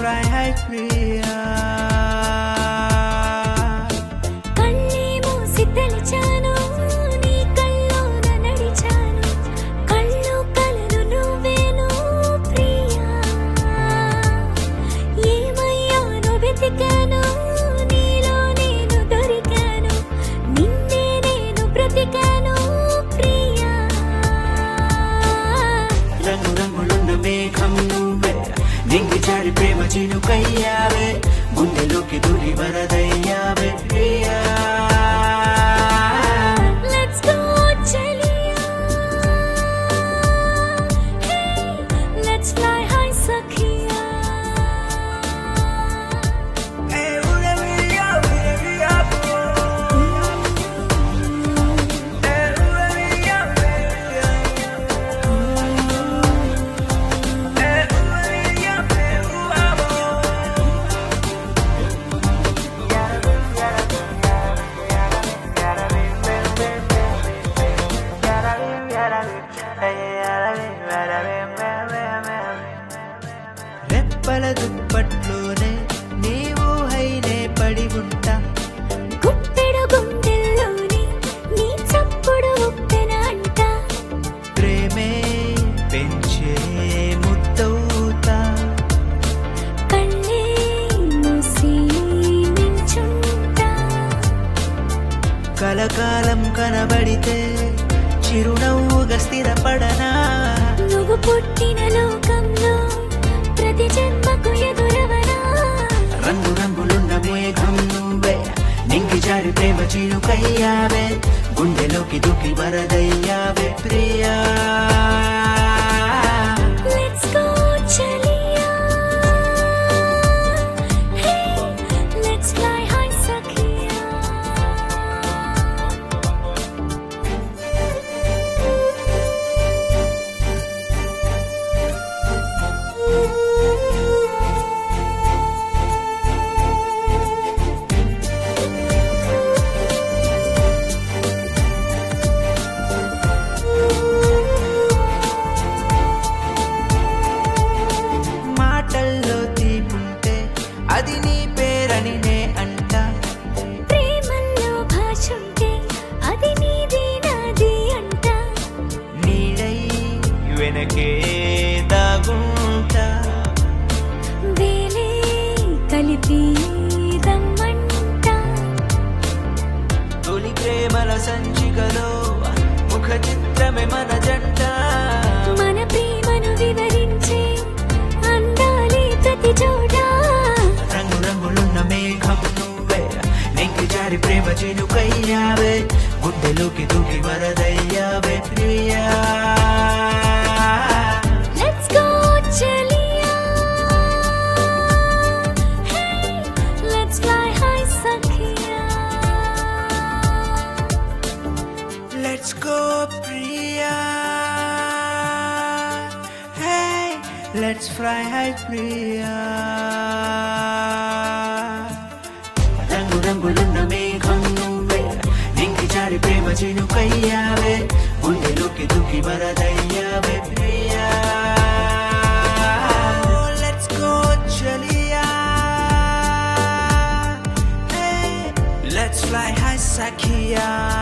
fly high Priya కళ్ళే మూసి తెలిచాను నీ కల్లోన నడిచాను కళ్ళు కలలు నువ్వేను ప్రియా ఏమయ్యాను వెతికాను నీలో నేను దొరికాను నిన్నే నేను బ్రతికాను ప్రియా రంగు రంగులున్న మేఘం నువ్వే నింగి చారి ప్రేమ చినుకయ్యావే గుండెలోకి దూరి వరదయ్యావే Priya Let's go, Chelia. Hey, let's fly high, Sakia. Hey, urelia, urelia, Hey, urelia, urelia. Hey, urelia, urelia. రెప్పల దుప్పట్లోనే నీవు హైనే పడి ఉంటా గుప్పెడు గుండెల్లోని నీ చప్పుడు ఉప్పెన అంట ప్రేమే పెంచే ముద్దవుతా కళ్ళే మూసి నించుంటా కలకాలం కనబడితే చిరునవ్వుగా స్థిరపడనా నువ్వు పుట్టిన లోకంలో ప్రతి జన్మకు ఎదురవనా రంగు రంగులున్న మేఘం నువ్వే నింగి జారి ప్రేమ చినుకయ్యావే గుండెలోకి దుఃఖి వరదయ్యావే Priya Let's go, Chelia. Hey, let's fly high, Sakia. మాటల్లో తీపుంటే అది నీ పేరని నే అంటా ప్రేమల్లో భాషుంటే అది నీది నాది అంట నీడై వెనకే దాగుంటా వేలే కలిపి రమ్మంట తొలి ప్రేమల సంచికలో ముఖ చిత్రమే మన జంట మన ప్రేమను వివరించే అందాలే ప్రతి చోట రంగు రంగులున్న మేఘం నువ్వే నెక్కి జారి ప్రేమ చినుకయ్యావే గుండెలోకి దూకి వరదయ్యావే Priya Let's go, Chelia. Hey, let's fly high, Sakia. Let's go, Priya. Hey, let's fly high, Priya. రంగు రంగులున్న మేఘం నువ్వే నింగి చారి ప్రేమ చినుకయ్యావే గుండెలోకి దుఃఖి వరదయ్యావే Priya Let's go, Chalia. Hey, let's fly high, Sakia.